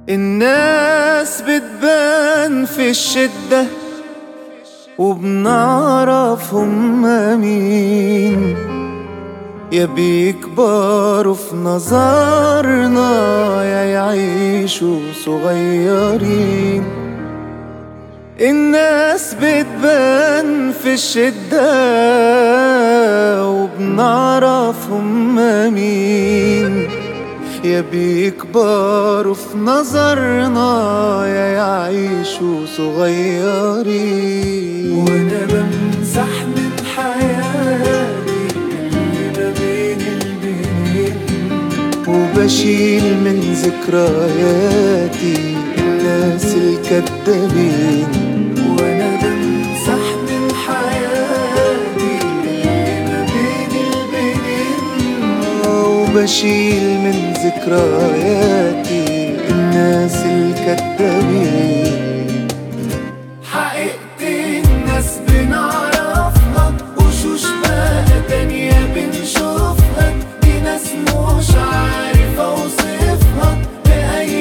الناس بتبان في الشدة وبنعرف هما مين يا بيكبروا في نظرنا يا يعيشوا صغيرين الناس بتبان في الشدة وبنعرف هما مين يا بيكبروا في نظرنا يا يعيشوا صغيرين وانا بمسح من حياتي اللي ما بين البنين وبشيل من ذكرياتي الناس الكدابين وانا بمسح من حياتي اللي ما بين البنين وبشيل من ذكرياتي الناس الكدابين حقيقة الناس بنعرفها وشوش بقى تانية بنشوفها دي ناس مش عارف اوصفها بأي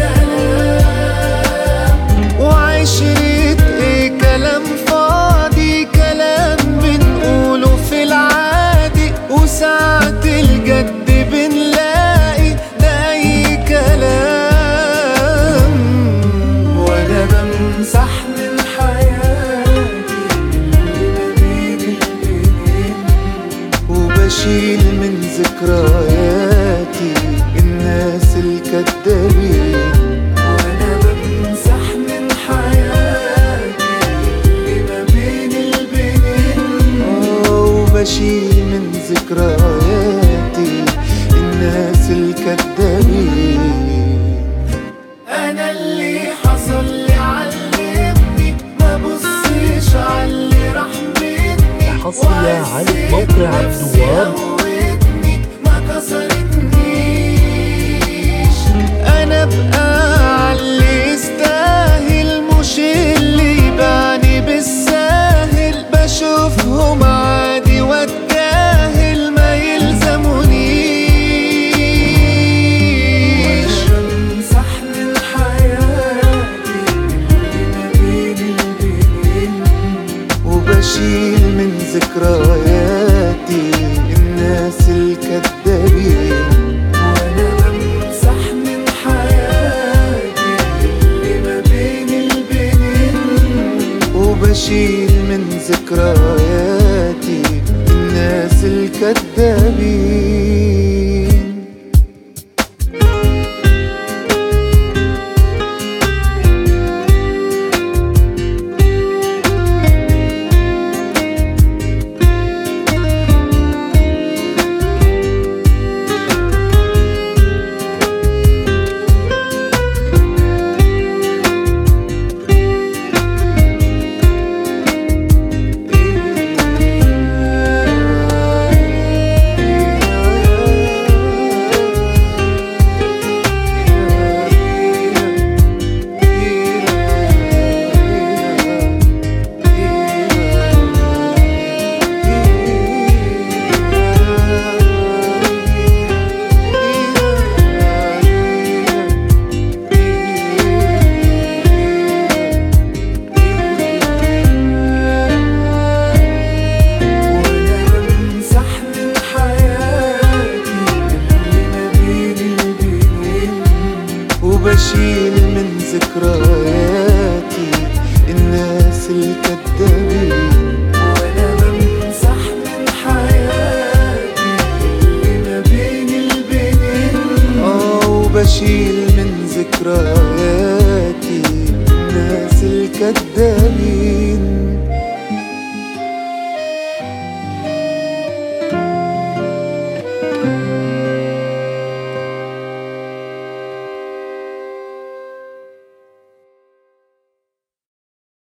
كلام وعشرة ايه كلام فاضي كلام بنقوله في العادي وساعة الجد بنلاقي ده اي كلام وانا بمسح من حياتي اللي ما بين البنين وبشيل من ذكرياتي الناس الكدابين وانا بمسح من حياتي اللي ما بين البنين آه، وبشيل من ذكرياتي الناس الكدابين انا اللي حصل لي علمني ما بصيش على اللي راح مني حصرية على موقع وأسيب نفسي الدوار أوصل